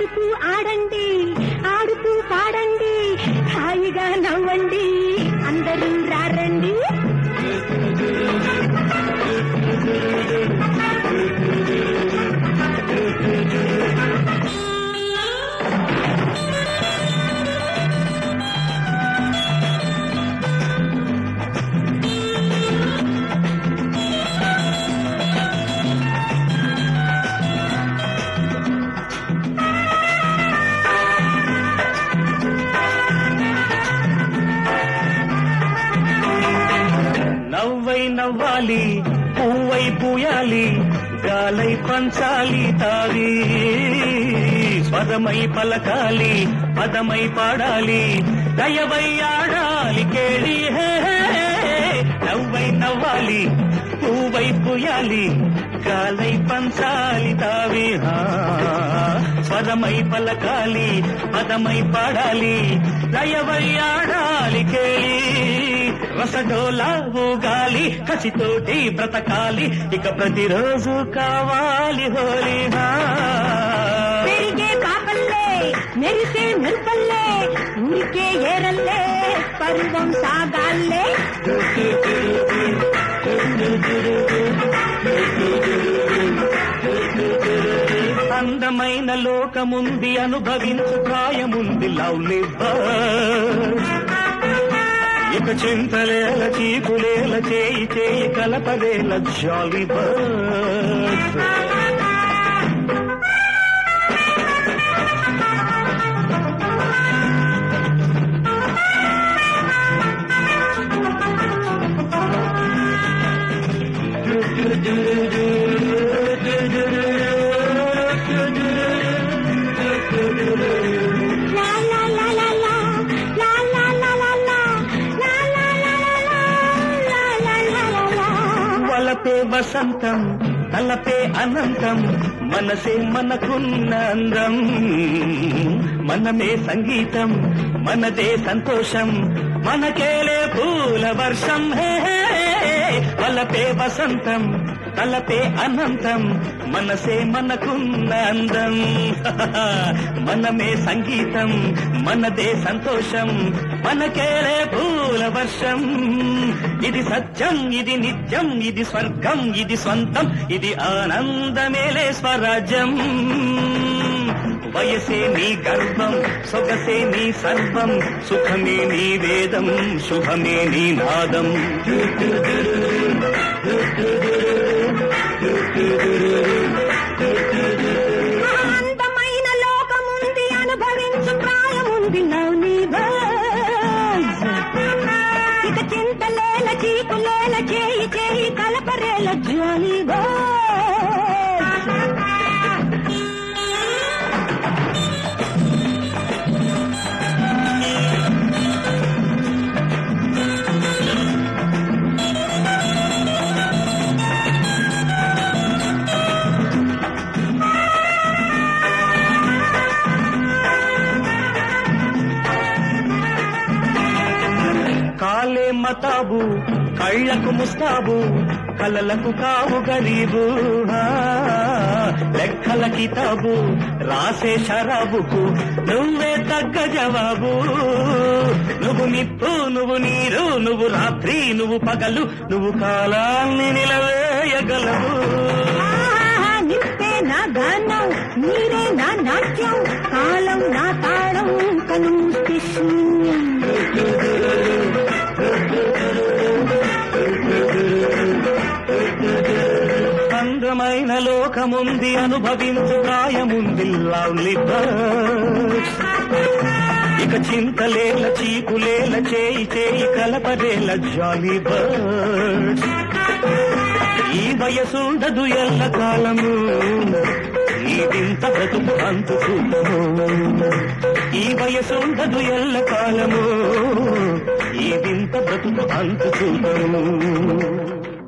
ఆడుతూ ఆడండి ఆడుతూ పాడండి హాయిగా నవ్వండి అందరూ రారండి నవ్వై నవ్వాలి పువ్వై పూయాలి గాలై పంచాలి తావి స్వరమై పలకాలి పదమై పాడాలి దయవై ఆడాలి కేళి హే హే, హే. నవ్వై నవ్వాలి పువ్వై పూయాలి గాలై పంచాలి తావి హా. స్వరమై పలకాలి పదమై పాడాలి లయవై ఆడాలి కేళి రసడోలా ఊగాలి కసితోటి బ్రతకాలి ఇక ప్రతిరోజు కావాలి హోలీ హా. పెరిగే పాపల్లే మెరిసే మెరుపల్లే ఊరికే ఏరల్లే పరువం సాగాల్లే అందమైన లోకముంది అనుభవించు ప్రాయముంది లవ్లీ ఇక చింతలేల చీకులేల చేయి చేయి కలపలేల జాలీ బర్డ్ లా లా లా లా లా లా లా లా లా లా లా లా లా లా లా లా లా లా లా వలపే వసంతం తలపే అనంతం మనసే మనకున్న అందం మనమే సంగీతం మనదే సంతోషం మనకేలే పూల వర్షం హే హే. వలపే వసంతం తలపే అనంతం మనసే మనకున్న అందం మనమే సంగీతం మనదే సంతోషం మనకేలే పూల వర్షం ఇది సత్యం ఇది నిత్యం ఇది స్వర్గం ఇది స్వంతం ఇది ఆనందమేలే స్వరాజ్యం వయసే నీ గర్వం సొగసే నీ సర్వం సుఖమే నీ వేదం శుభమే నీ నాదం అందమైన లోకముంది అనుభవించు ప్రాయముంది నవ్ని బర్డ్స్. ఇక చింతలేల చీకులేల చేయి చేయి కలపరేల జాలీ కాలే మతాబు కళ్ళకు ముస్తాబు కలలకు కావు గరీబు ఆ, లెక్కల కితాబు రాసే షరాబుకు నువ్వే తగ్గ జవాబు నువ్వు నిప్పు నువ్వు నీరు నువ్వు రాత్రి నువ్వు పగలు నువ్వు కాలాన్ని నిలవేయగలవు ఆహా, నిప్పే నా గానం నీరే నా నాట్యం కాలం నా తాళం కను శూన్యం అందమైన లోకముంది అనుభవించు గాయముంది లవ్లీ బర్డ్స్ ఇక చింతలేల చీకులేల చేయి చేయి కలపరేల జాలీ బర్డ్స్ ఈ వయసుండదు ఎల్ల కాలము ఈ వింత బ్రతుకు అంతు చూడము ఈ వయసుండదు ఎల్ల కాలము ఈ వింత బ్రతుకు అంతు చూడము